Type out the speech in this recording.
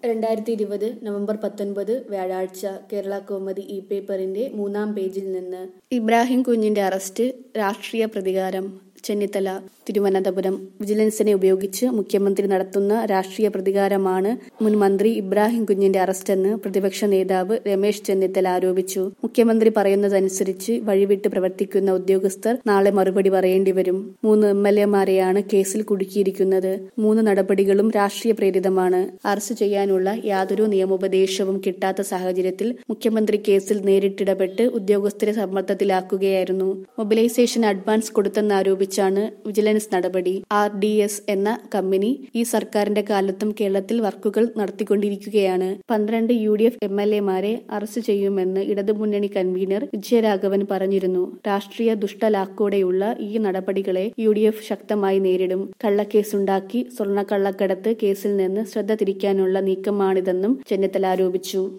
രണ്ടായിരത്തി ഇരുപത് നവംബർ പത്തൊൻപത് വ്യാഴാഴ്ച കേരള കോമതി ഇ പേപ്പറിന്റെ മൂന്നാം പേജിൽ നിന്ന് ഇബ്രാഹിം കുഞ്ഞിന്റെ അറസ്റ്റ് രാഷ്ട്രീയ പ്രതികാരം ചെന്നിത്തല തിരുവനന്തപുരം വിജിലൻസിനെ ഉപയോഗിച്ച് മുഖ്യമന്ത്രി നടത്തുന്ന രാഷ്ട്രീയ പ്രതികാരമാണ് മുൻ മന്ത്രി ഇബ്രാഹിം കുഞ്ഞിന്റെ അറസ്റ്റെന്ന് പ്രതിപക്ഷ നേതാവ് രമേശ് ചെന്നിത്തല ആരോപിച്ചു മുഖ്യമന്ത്രി പറയുന്നതനുസരിച്ച് വഴിവിട്ട് പ്രവർത്തിക്കുന്ന ഉദ്യോഗസ്ഥർ നാളെ മറുപടി പറയേണ്ടി വരും മൂന്ന് എം എൽ എമാരെയാണ് കേസിൽ കുടുക്കിയിരിക്കുന്നത് മൂന്ന് നടപടികളും രാഷ്ട്രീയ പ്രേരിതമാണ് അറസ്റ്റ് ചെയ്യാനുള്ള യാതൊരു നിയമോപദേശവും കിട്ടാത്ത സാഹചര്യത്തിൽ മുഖ്യമന്ത്രി കേസിൽ നേരിട്ടിടപെട്ട് ഉദ്യോഗസ്ഥരെ സമ്മർദ്ദത്തിലാക്കുകയായിരുന്നു മൊബിലൈസേഷൻ അഡ്വാൻസ് കൊടുത്തെന്നാരോപിച്ചാണ് വിജിലൻസ് നടപടി ആർ ഡി എസ് എന്ന കമ്പനി ഈ സർക്കാരിന്റെ കാലത്തും കേരളത്തിൽ വർക്കുകൾ നടത്തിക്കൊണ്ടിരിക്കുകയാണ് പന്ത്രണ്ട് U D F M L എമാരെ അറസ്റ്റ് ചെയ്യുമെന്ന് ഇടതുമുന്നണി കൺവീനർ വിജയരാഘവൻ പറഞ്ഞിരുന്നു രാഷ്ട്രീയ ദുഷ്ടലാക്കോടെയുള്ള ഈ നടപടികളെ യു ഡി എഫ് ശക്തമായി നേരിടും കള്ളക്കേസുണ്ടാക്കി സ്വർണ്ണക്കള്ളക്കടത്ത് കേസിൽ നിന്ന് ശ്രദ്ധ തിരിക്കാനുള്ള നീക്കമാണിതെന്നും ചെന്നിത്തല ആരോപിച്ചു